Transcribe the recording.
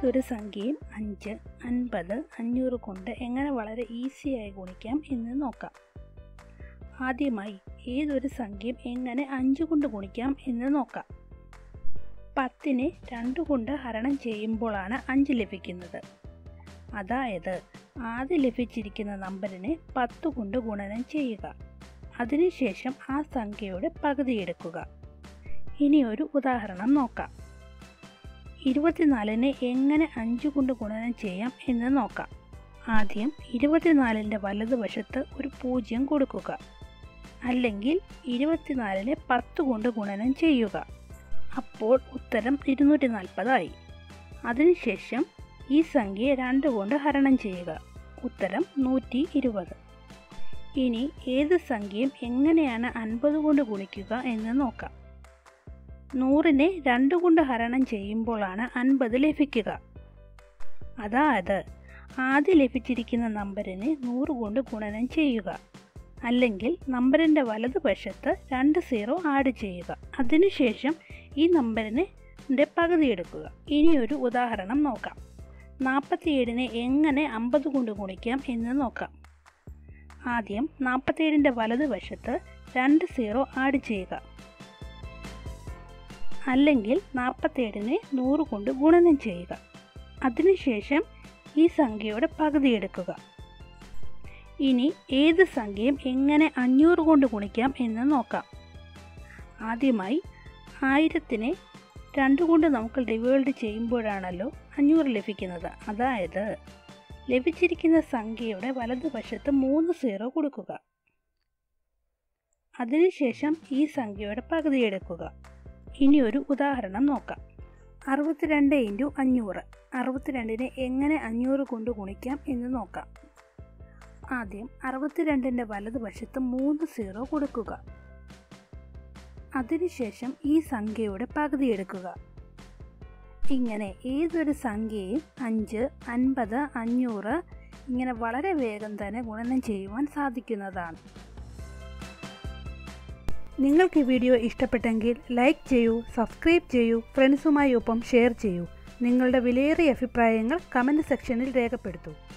ഏതൊരു സംഖ്യയും അഞ്ച് അൻപത് അഞ്ഞൂറ് കൊണ്ട് എങ്ങനെ വളരെ ഈസിയായി ഗുണിക്കാം എന്ന് നോക്കാം ആദ്യമായി ഏതൊരു സംഖ്യയും എങ്ങനെ അഞ്ച് കൊണ്ട് ഗുണിക്കാം എന്ന് നോക്കാം പത്തിനെ രണ്ട് കൊണ്ട് ഹരണം ചെയ്യുമ്പോഴാണ് അഞ്ച് ലഭിക്കുന്നത് അതായത് ആദ്യം ലഭിച്ചിരിക്കുന്ന നമ്പറിനെ പത്ത് കൊണ്ട് ഗുണനം ചെയ്യുക അതിനുശേഷം ആ സംഖ്യയുടെ പകുതി എടുക്കുക ഇനി ഒരു ഉദാഹരണം നോക്കാം ഇരുപത്തിനാലിനെ എങ്ങനെ അഞ്ച് കൊണ്ട് ഗുണനം ചെയ്യാം എന്ന് നോക്കാം ആദ്യം ഇരുപത്തിനാലിൻ്റെ വലതുവശത്ത് ഒരു പൂജ്യം കൊടുക്കുക അല്ലെങ്കിൽ ഇരുപത്തിനാലിനെ പത്ത് കൊണ്ട് ഗുണനം ചെയ്യുക അപ്പോൾ ഉത്തരം ഇരുന്നൂറ്റി നാൽപ്പതായി അതിനുശേഷം ഈ സംഖ്യയെ രണ്ട് കൊണ്ട് ഹരണം ചെയ്യുക ഉത്തരം നൂറ്റി ഇരുപത് ഇനി ഏത് സംഖ്യയും എങ്ങനെയാണ് അൻപത് കൊണ്ട് ഗുണിക്കുക എന്ന് നോക്കാം നൂറിനെ രണ്ട് കൊണ്ട് ഹരണം ചെയ്യുമ്പോഴാണ് അൻപത് ലഭിക്കുക അതായത് ആദ്യം ലഭിച്ചിരിക്കുന്ന നമ്പറിനെ നൂറ് കൊണ്ട് ഗുണനം ചെയ്യുക അല്ലെങ്കിൽ നമ്പറിൻ്റെ വലതുവശത്ത് രണ്ട് സീറോ ആഡ് ചെയ്യുക അതിനുശേഷം ഈ നമ്പറിനെ പകുതി എടുക്കുക ഇനി ഒരു ഉദാഹരണം നോക്കാം നാൽപ്പത്തിയേഴിനെ എങ്ങനെ അമ്പത് കൊണ്ട് ഗുണിക്കാം എന്ന് നോക്കാം ആദ്യം നാൽപ്പത്തിയേഴിൻ്റെ വലതുവശത്ത് രണ്ട് സീറോ ആഡ് ചെയ്യുക അല്ലെങ്കിൽ നാൽപ്പത്തേഴിനെ നൂറ് കൊണ്ട് ഗുണനം ചെയ്യുക അതിനുശേഷം ഈ സംഖ്യയുടെ പകുതി എടുക്കുക ഇനി ഏത് സംഖ്യയും എങ്ങനെ അഞ്ഞൂറ് കൊണ്ട് ഗുണിക്കാം എന്ന് നോക്കാം ആദ്യമായി ആയിരത്തിനെ രണ്ട് കൊണ്ട് നമുക്ക് ഡിവൈഡ് ചെയ്യുമ്പോഴാണല്ലോ അഞ്ഞൂറ് ലഭിക്കുന്നത് അതായത് ലഭിച്ചിരിക്കുന്ന സംഖ്യയുടെ വലതുവശത്ത് മൂന്ന് സീറോ കൊടുക്കുക അതിനുശേഷം ഈ സംഖ്യയുടെ പകുതി എടുക്കുക ഇനി ഒരു ഉദാഹരണം നോക്കാം അറുപത്തിരണ്ട് ഇൻറ്റു അഞ്ഞൂറ് അറുപത്തിരണ്ടിനെ എങ്ങനെ അഞ്ഞൂറ് കൊണ്ട് ഗുണിക്കാം എന്ന് നോക്കാം ആദ്യം അറുപത്തിരണ്ടിൻ്റെ വലതുവശത്ത് മൂന്ന് സീറോ കൊടുക്കുക അതിനുശേഷം ഈ സംഖ്യയുടെ പകുതി എടുക്കുക ഇങ്ങനെ ഏതൊരു സംഖ്യയും അഞ്ച് അൻപത് അഞ്ഞൂറ് ഇങ്ങനെ വളരെ വേഗം തന്നെ ഗുണനം ചെയ്യുവാൻ സാധിക്കുന്നതാണ് നിങ്ങൾക്ക് ഈ വീഡിയോ ഇഷ്ടപ്പെട്ടെങ്കിൽ ലൈക്ക് ചെയ്യൂ സബ്സ്ക്രൈബ് ചെയ്യൂ ഫ്രണ്ട്സുമായി ഒപ്പം ഷെയർ ചെയ്യൂ നിങ്ങളുടെ വിലയേറിയ അഭിപ്രായങ്ങൾ കമൻറ്റ് സെക്ഷനിൽ രേഖപ്പെടുത്തൂ